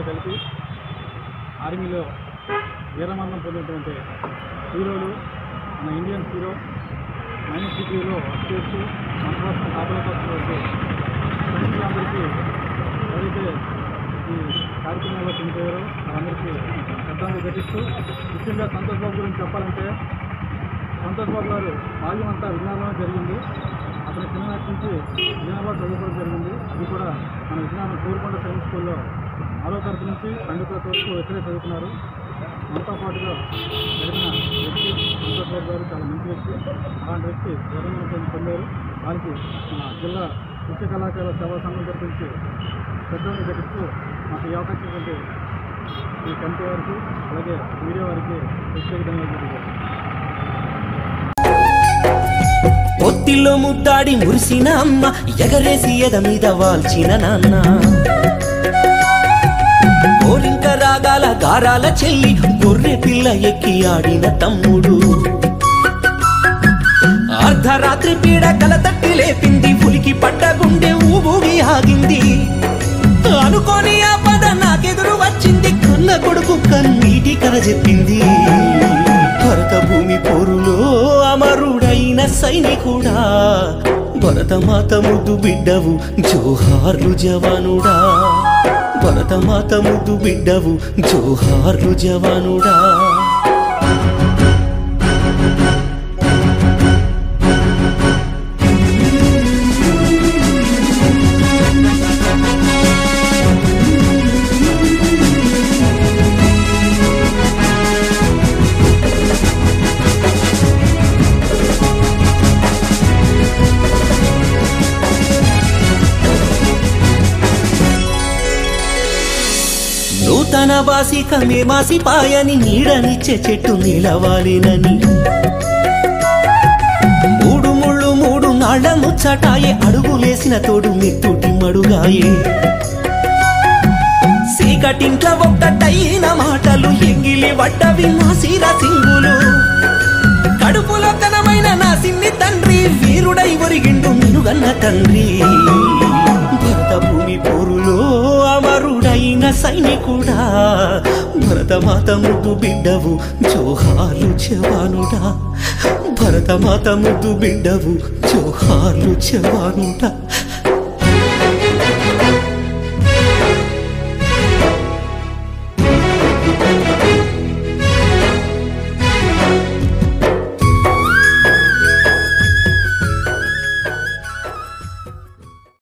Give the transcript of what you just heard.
కలిపి ఆర్మీలో వీరమరణం పొందినటువంటి హీరోలు మన ఇండియన్ హీరో మైనస్ డిగ్రీలో వర్క్ చేస్తూ మన కోసం కాపలా కాస్తున్నటువంటి సైనికులందరికీ ఎవరైతే ఈ కార్యక్రమంలో చనిపోయారో వాళ్ళందరికీ శ్రద్ధాంజలి ఘటిస్తూ ముఖ్యంగా సంతోష్ బాబు గురించి చెప్పాలంటే సంతోష్ బాబు గారు బాల్యం అంతా విజయనగరంలో జరిగింది అతని చిన్ననాటి నుంచి విజయనగరంలో చదువుకోవడం జరిగింది అది కూడా మన విజయనగరం కోరుకొండ సైన్స్ స్కూల్లో ఆరో తరగతి నుంచి పన్నెండు తరగతి వరకు ఇక్కడే చదువుకున్నారు మనతో పాటుగా జరిగిన వ్యక్తి సంతోష్ బాబు గారు చాలా మంచి వ్యక్తి అలాంటి వ్యక్తి విజయనగరం పొందారు వారికి మన జిల్లా నృత్య కళాకారుల సేవా సంఘం తరఫు శ్రద్ధను ఘటిస్తూ మాకు ఈ అవకాశం ఇచ్చినటువంటి ఈ కమిటీ వారికి అలాగే మీడియా వారికి ప్రత్యేక ధన్యవాదాలు ఒత్తిలో ముద్దాడి మురిసిన అమ్మ ఎగరేసి ఎద మీద వాల్చిన నాన్న గోరింక రాగాల గారాల చెల్లి గొర్రె పిల్ల ఎక్కి ఆడిన తమ్ముడు అర్ధరాత్రి పీడ కలతట్టి లేపింది ఉలికి పడ్డ గుండె ఊబూగి ఆగింది అనుకోని ఆ పద నాకెదురు వచ్చింది కన్న కొడుకు కన్నీటి కథ చెప్పింది భరత భూమి పోరులో అమరుడైన సైనికుడా భరతమాత ముద్దు బిడ్డవు జోహార్లు జవానుడా భరతమాత ముద్దు బిడ్డవు జోహార్లు జవానుడా నూతన బాసిక మేమాసి పాయని నీడనిచ్చే చెట్టు నిలవాలినని మూడు ముళ్ళు మూడు నాళ్ళ ముచ్చటాయే అడుగులేసిన తోడు మెత్తుటి మడుగాయే సీకటింట్ల ఒక్కటైన మాటలు ఎంగిలి వడ్డవి మాసిర సింగులు కడుపులో కనమైన నా సిన్ని తండ్రి వీరుడై ఒరిగిండు మినుగన్న తండ్రి భరత భూమి పోరులో అమరుడైన సైనికుడా భరతమాత ముద్దు బిడ్డవు జోహార్లు జవానుడా భరతమాత ముద్దు బిడ్డవు జోహార్లు జవానుడా